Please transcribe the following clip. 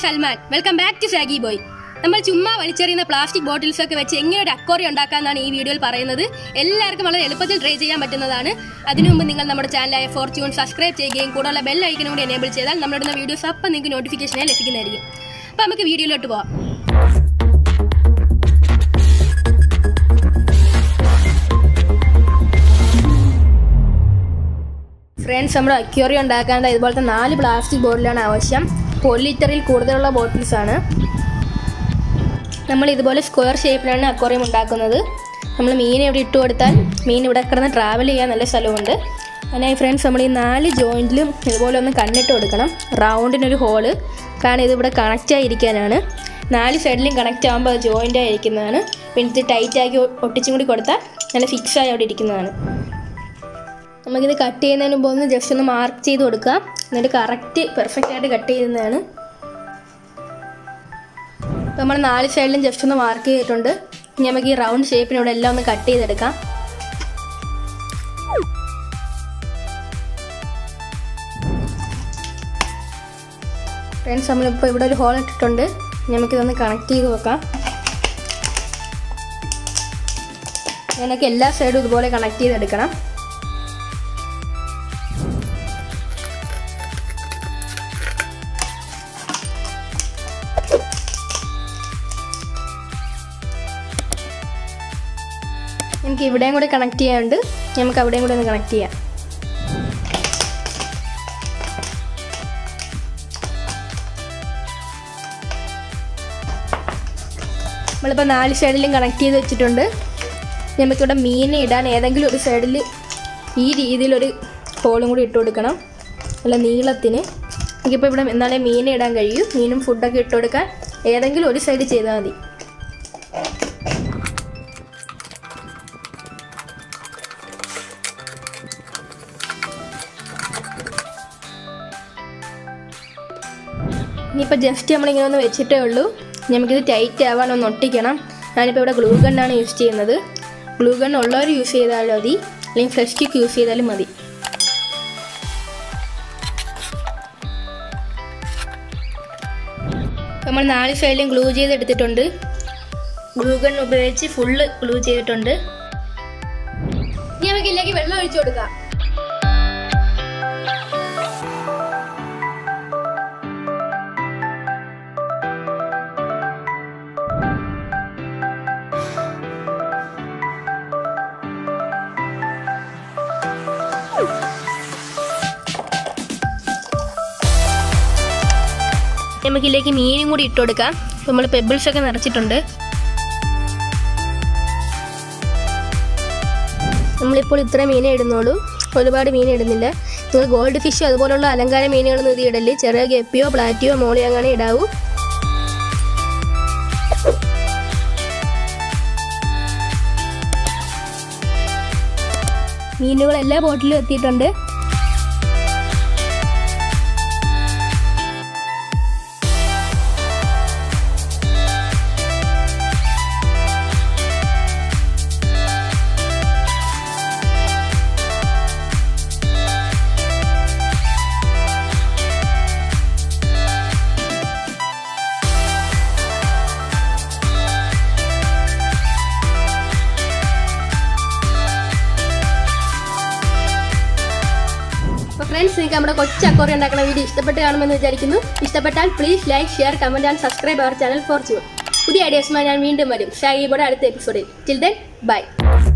Salman welcome back to സാഗി boy നമ്മൾ ചുമ്മാ വലിച്ചെറിയുന്ന പ്ലാസ്റ്റിക് ബോട്ടിൽസ് ഒക്കെ വെച്ച് എങ്ങനെ ഒരു അക്വറി ഉണ്ടാക്കാന്നാണ് ഈ വീഡിയോയിൽ പറയുന്നത് എല്ലാവർക്കും വളരെ എളുപ്പത്തിൽ ട്രൈ ചെയ്യാൻ പറ്റുന്നതാണ് അതിനു മുമ്പ് നിങ്ങൾ നമ്മുടെ ചാനലായ ഫോർച്യൂൺ സബ്സ്ക്രൈബ് ചെയ്യുകയും കൂടെയുള്ള ബെൽ ഐക്കനും കൂടി എനേബിൾ ചെയ്താൽ നമ്മളിടുന്ന വീഡിയോസ് അപ്പം നിങ്ങൾക്ക് നോട്ടിഫിക്കേഷനായി ലഭിക്കുന്നതായിരിക്കും അപ്പോൾ നമുക്ക് വീഡിയോയിലോട്ട് പോവാം ഫ്രണ്ട്സ് നമ്മുടെ അക്യൂറി ഉണ്ടാക്കാൻ ഇതുപോലത്തെ നാല് പ്ലാസ്റ്റിക് ബോട്ടിലാണ് ആവശ്യം ഒരു ലിറ്ററിൽ കൂടുതലുള്ള ബോട്ടിൽസ് ആണ് നമ്മൾ ഇതുപോലെ സ്ക്വയർ ഷേപ്പിലാണ് അക്വറിയം ഉണ്ടാക്കുന്നത് നമ്മൾ മീൻ ഇവിടെ ഇട്ട് കൊടുത്താൽ മീൻ ഇവിടെ കിടന്ന് ട്രാവൽ ചെയ്യാൻ നല്ല സ്ഥലമുണ്ട് അതിനായി ഫ്രണ്ട്സ് നമ്മൾ ഈ നാല് ജോയിൻറ്റിലും ഇതുപോലെ ഒന്ന് കണ്ണിട്ട് കൊടുക്കണം റൗണ്ടിനൊരു ഹോള് കാരണം ഇതിവിടെ കണക്റ്റ് ആയിരിക്കാനാണ് നാല് സൈഡിലും കണക്റ്റ് ആകുമ്പോൾ അത് ജോയിൻ്റ് ആയിരിക്കുന്നതാണ് പിന്നെ ഇത് ടൈറ്റ് ആക്കി ഒട്ടിച്ചും കൂടി കൊടുത്താൽ നല്ല ഫിക്സ് ആയി അവിടെ ഇരിക്കുന്നതാണ് നമുക്കിത് കട്ട് ചെയ്യുന്നതിന് മുമ്പ് ഒന്ന് ജസ്റ്റ് ഒന്ന് മാർക്ക് ചെയ്ത് കൊടുക്കുക എന്നിട്ട് കറക്റ്റ് പെർഫെക്റ്റ് ആയിട്ട് കട്ട് ചെയ്യുന്നതാണ് അപ്പോൾ നമ്മൾ നാല് സൈഡിലും ജസ്റ്റ് ഒന്ന് മാർക്ക് ചെയ്തിട്ടുണ്ട് ഇനി നമുക്ക് ഈ റൗണ്ട് ഷേപ്പിനോട് എല്ലാം ഒന്ന് കട്ട് ചെയ്തെടുക്കാം ഫ്രണ്ട്സ് നമ്മളിപ്പോൾ ഇവിടെ ഒരു ഹോൾ ഇട്ടിട്ടുണ്ട് ഇനി നമുക്കിതൊന്ന് കണക്ട് ചെയ്ത് നോക്കാം എനിക്ക് എല്ലാ സൈഡും ഇതുപോലെ കണക്ട് ചെയ്തെടുക്കണം എനിക്ക് ഇവിടെയും കൂടി കണക്ട് ചെയ്യാനുണ്ട് നമുക്ക് അവിടെയും കൂടി ഒന്ന് കണക്ട് ചെയ്യാം നമ്മളിപ്പോൾ നാല് സൈഡിലും കണക്ട് ചെയ്ത് വെച്ചിട്ടുണ്ട് നമുക്കിവിടെ മീനെ ഇടാൻ ഏതെങ്കിലും ഒരു സൈഡിൽ ഈ രീതിയിലൊരു ഹോളും കൂടി ഇട്ട് കൊടുക്കണം നല്ല നീളത്തിന് എനിക്കിപ്പോൾ ഇവിടെ എന്നാലേ മീനെ ഇടാൻ കഴിയൂ മീനും ഫുഡൊക്കെ ഇട്ട് കൊടുക്കാൻ ഏതെങ്കിലും ഒരു സൈഡ് ചെയ്താൽ മതി ഇനിയിപ്പോൾ ജസ്റ്റ് നമ്മളിങ്ങനെ ഒന്ന് വെച്ചിട്ടേ ഉള്ളൂ നമുക്കിത് ടൈറ്റ് ആവാൻ ഒന്ന് ഒട്ടിക്കണം ഞാനിപ്പോൾ ഇവിടെ ഗ്ലൂ ഗണ്ണാണ് യൂസ് ചെയ്യുന്നത് ഗ്ലൂ ഗൺ ഉള്ളവർ യൂസ് ചെയ്താലും മതി അല്ലെങ്കിൽ ഫ്രഷ് കിക്ക് യൂസ് ചെയ്താലും മതി നമ്മൾ നാല് സൈഡിലും ഗ്ലൂ ചെയ്തെടുത്തിട്ടുണ്ട് ഗ്ലൂ ഗൺ ഉപയോഗിച്ച് ഫുള്ള് ഗ്ലൂ ചെയ്തിട്ടുണ്ട് ഇനി നമുക്ക് ഇതിലേക്ക് വെള്ളം ഒഴിച്ചു കൊടുക്കാം നമുക്കിതിലേക്ക് മീനും കൂടി ഇട്ട് കൊടുക്കാം നമ്മൾ പെബിൾസ് ഒക്കെ നിറച്ചിട്ടുണ്ട് നമ്മളിപ്പോൾ ഇത്ര മീനെ ഇടുന്നുള്ളൂ ഒരുപാട് മീൻ ഇടുന്നില്ല നിങ്ങൾ ഗോൾഡ് ഫിഷ് അതുപോലുള്ള അലങ്കാര മീനുകളൊന്നും ഇത് ഇടല്ലേ ചെറിയ ഗപ്പിയോ പ്ലാറ്റിയോ മോളിയോ അങ്ങനെ ഇടാവൂ മീനുകൾ എല്ലാ ബോട്ടിലും എത്തിയിട്ടുണ്ട് അപ്പോൾ ഫ്രണ്ട്സ് നിങ്ങൾക്ക് നമ്മുടെ കൊച്ചു അക്കോറി ഉണ്ടാക്കുന്ന വീഡിയോ ഇഷ്ടപ്പെട്ട് കാണുമെന്ന് വിചാരിക്കുന്നു ഇഷ്ടപ്പെട്ടാൽ please like share comment and subscribe our channel four ചുവർ പുതിയ ഐഡിയാസുമായി ഞാൻ വീണ്ടും വരും ഷായിബോടെ അടുത്ത എപ്പിസോഡിൽ ടിൽ ദെൻ ബൈ